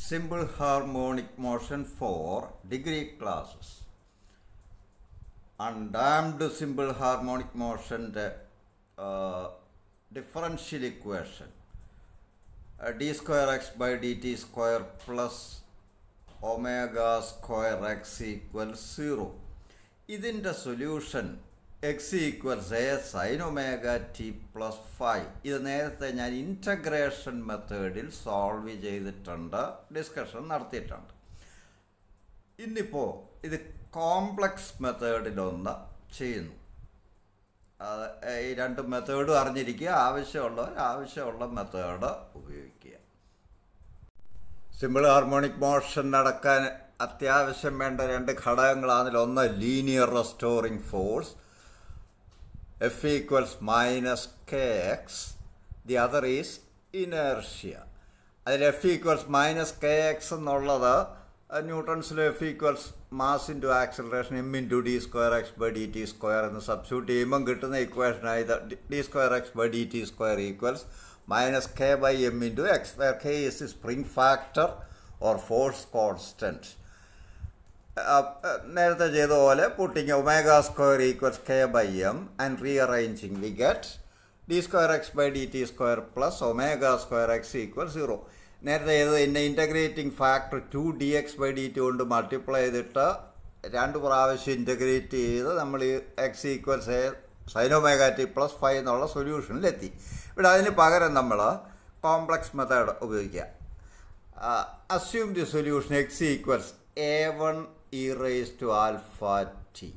simple harmonic motion for degree classes. Undamped simple harmonic motion the uh, differential equation uh, d square x by dt square plus omega square x equals 0 ഇതിൻ്റെ solution x equals a sine omega T plus five ഇത് നേരത്തെ ഞാൻ integration മെത്തേഡിൽ solve ചെയ്തിട്ടുണ്ട് discussion നടത്തിയിട്ടുണ്ട് ഇന്നിപ്പോൾ ഇത് complex മെത്തേഡിലൊന്ന് ചെയ്യുന്നു അത് ഈ രണ്ട് മെത്തേഡും അറിഞ്ഞിരിക്കുക ആവശ്യമുള്ളവർ ആവശ്യമുള്ള മെത്തേഡ് ഉപയോഗിക്കുക സിമ്പിൾ ഹാർമോണിക് മോഷൻ നടക്കാൻ അത്യാവശ്യം വേണ്ട രണ്ട് ഘടകങ്ങളാണ് ഒന്ന് linear restoring force F equals minus k x the other is inertia അതിൽ F equals minus k x എന്നുള്ളത് ന്യൂട്ടൺസിലെ F equals mass into acceleration m into d square x by d t square എന്ന് substitute ചെയ്യുമ്പം കിട്ടുന്ന ഇക്വേഷനായി d square x by d t square equals minus k by m into x where k is spring factor or force constant നേരത്തെ ചെയ്ത പോലെ putting omega square equals k by m and rearranging we get d square x by d t square plus omega square x equal zero നേരത്തെ ചെയ്തത് ഇതിൻ്റെ integrating factor two d x by d t കൊണ്ട് multiply ചെയ്തിട്ട് രണ്ട് പ്രാവശ്യം integrate ചെയ്ത് നമ്മൾ ഈ x equals a sine omega t plus five എന്നുള്ള സൊല്യൂഷനിലെത്തി ഇവിടെ അതിന് പകരം നമ്മൾ കോംപ്ലക്സ് മെത്തേഡ് ഉപയോഗിക്കുക assume the solution x equals A one E raise to alpha T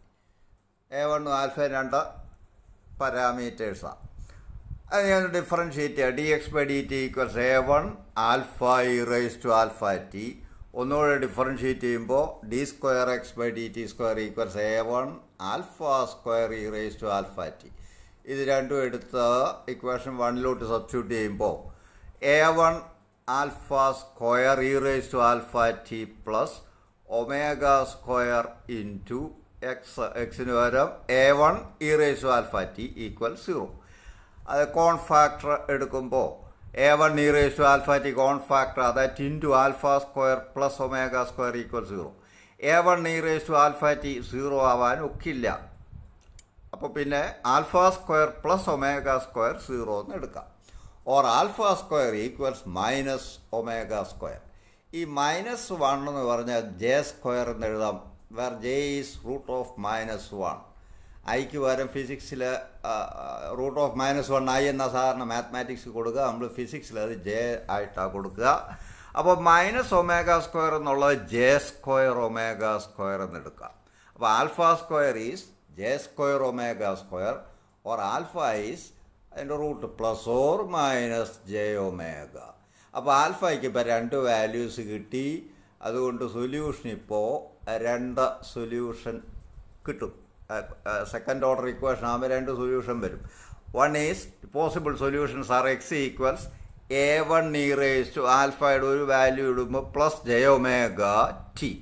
A വണ്ണും ആൽഫ രണ്ട് പാരാമീറ്റേഴ്സാണ് അത് ഞാൻ ഡിഫറൻഷിയേറ്റ് ചെയ്യുക d x by d t equals A one alpha e raise to alpha t ഒന്നുകൂടെ differentiate ചെയ്യുമ്പോൾ d square x by d t square equals A one alpha square e raise to alpha t ഇത് രണ്ടും എടുത്ത് equation വണ്ണിലോട്ട് substitute ചെയ്യുമ്പോൾ a one alpha square e raise to alpha t plus omega square into x എക്സിന് പകരം a one E raise to alpha t equal zero അത് common factor എടുക്കുമ്പോൾ a one E raise to alpha t common factor അതായത് into alpha square plus omega square equal zero a one E raise to alpha t zero ആവാൻ ഒക്കില്ല അപ്പോൾ പിന്നെ alpha square plus omega square zero എന്ന് എടുക്കാം or alpha square equals minus omega square ഈ minus one എന്ന് പറഞ്ഞാൽ j square എന്ന് എഴുതാം where j is root of minus one ഐക്ക് പകരം ഫിസിക്സിൽ root of minus one i എന്ന സാധാരണ മാത്തമാറ്റിക്സ് കൊടുക്കുക നമ്മൾ ഫിസിക്സിൽ അത് ജെ ആയിട്ടാണ് കൊടുക്കുക അപ്പോൾ മൈനസ് ഒമേഗ സ്ക്വയർ എന്നുള്ളത് ജെ സ്ക്വയർ ഒമേഗ സ്ക്വയർ എന്ന് എടുക്കാം അപ്പോൾ alpha square is j square omega square or alpha is അതിൻ്റെ root plus or minus J omega അപ്പോൾ ആൽഫയ്ക്ക് ഇപ്പോൾ രണ്ട് വാല്യൂസ് കിട്ടി അതുകൊണ്ട് സൊല്യൂഷൻ ഇപ്പോൾ രണ്ട് സൊല്യൂഷൻ കിട്ടും സെക്കൻഡ് ഓർഡർ ഇക്വേഷൻ ആകുമ്പോൾ രണ്ട് സൊല്യൂഷൻ വരും one is possible solutions are X equals A one E raise to ആൽഫയുടെ ഒരു വാല്യൂ ഇടുമ്പോൾ plus J omega T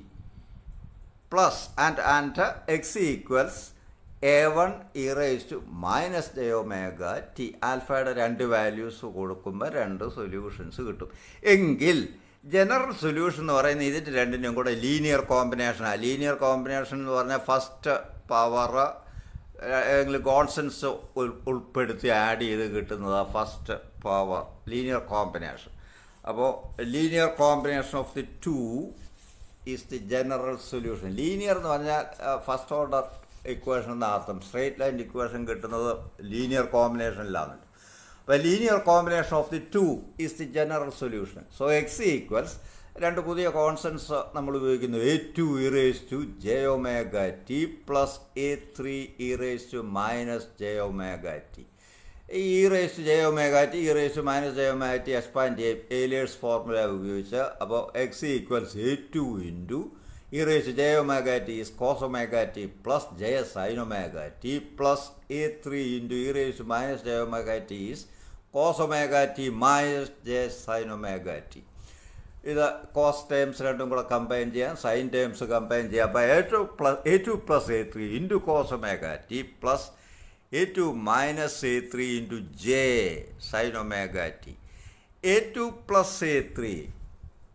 plus and and X equals A one E raise to minus J omega T ആൽഫയുടെ രണ്ട് values കൊടുക്കുമ്പോൾ രണ്ട് solutions കിട്ടും എങ്കിൽ general solution എന്ന് പറയുന്നത് ഇതിൻ്റെ രണ്ടിനും കൂടെ ലീനിയർ കോമ്പിനേഷനാണ് ലീനിയർ കോമ്പിനേഷൻ എന്ന് പറഞ്ഞാൽ ഫസ്റ്റ് പവർ ഏതെങ്കിലും കോൺസൻസ് ഉൾപ്പെടുത്തി ആഡ് ചെയ്ത് കിട്ടുന്നത് ഫസ്റ്റ് പവർ ലീനിയർ കോമ്പിനേഷൻ അപ്പോൾ linear combination of the two is the general solution linear എന്ന് പറഞ്ഞാൽ ഫസ്റ്റ് ഓർഡർ ഇക്വേഷൻ എന്ന അർത്ഥം സ്ട്രേറ്റ് ലൈൻ ഇക്വേഷൻ കിട്ടുന്നത് ലീനിയർ കോമ്പിനേഷനിലാണ് അപ്പോൾ linear combination of the two is the general solution so X equals രണ്ട് പുതിയ കോൺസെൻസ് നമ്മൾ ഉപയോഗിക്കുന്നു A two E raise to J omega T plus A three E raise to minus J omega T ഈ E raise to J omega T E raise to minus J omega T expand ചെയ്യും Euler's formula ഉപയോഗിച്ച് അപ്പോൾ X equals A two into E raise J omega T is cos omega T plus J sine omega T plus A three into E raise minus J omega T is cos omega T minus J sine omega T ഇത് cos terms രണ്ടും കൂടെ combine ചെയ്യാം sine terms combine ചെയ്യാം അപ്പോൾ A two plus A two plus A three into cos omega T plus A two minus A three into J sine omega T A two plus A three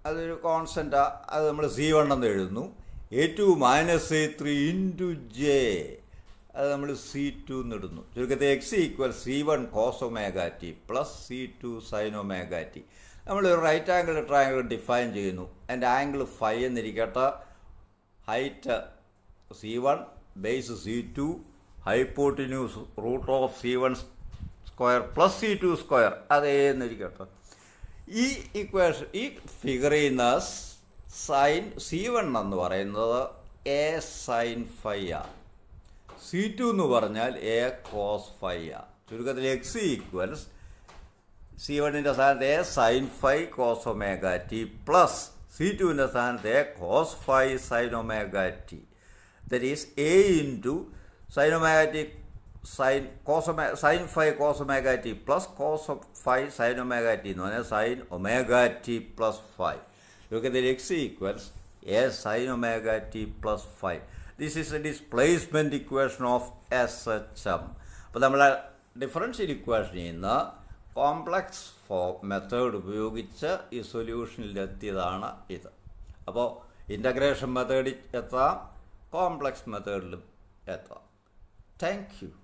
അതൊരു constant അത് നമ്മൾ C one എന്ന് എഴുതുന്നു A two minus A three into J അത് നമ്മൾ C two എന്നിടുന്നു ചുരുക്കത്തിൽ X equal C one cos omega T plus C two sine omega T നമ്മൾ റൈറ്റ് ആംഗിൾ ട്രയാംഗിൾ ഡിഫൈൻ ചെയ്യുന്നു അതിൻ്റെ ആംഗിൾ ഫൈവ് എന്നിരിക്കട്ടെ height C one base C to hypotenuse root of C one square plus C two square അതേ എന്നിരിക്കട്ടെ ഈ equation ഈ ഫിഗറിൽ നിന്ന് സൈൻ സി വൺ എന്ന് പറയുന്നത് എ സൈൻ ഫൈ ആണ് സി ടു എന്ന് പറഞ്ഞാൽ എ കോസ് ഫൈ ആണ് ചുരുക്കത്തിൽ എക്സ് ഈക്വൽസ് സി വണ്ണിൻ്റെ സ്ഥാനത്ത് A sine phi cos omega T plus C ടുവിൻ്റെ സ്ഥാനത്ത് A cos phi sine omega T that is A into sine omega T sine cos omega sine phi cos omega T plus cos phi sine omega T എന്ന് പറഞ്ഞാൽ sine omega T plus phi look at the x equals a sin omega t plus 5 this is a displacement equation of SHM അപ്പോൾ നമ്മൾ differential ഇക്വേഷനിൽ നിന്ന് complex ഫോ method ഉപയോഗിച്ച് ഈ സൊല്യൂഷനിലെത്തിയതാണ് ഇത് അപ്പോൾ ഇൻ്റഗ്രേഷൻ മെത്തേഡിൽ എത്താം കോംപ്ലക്സ് മെത്തേഡിലും എത്താം താങ്ക് യു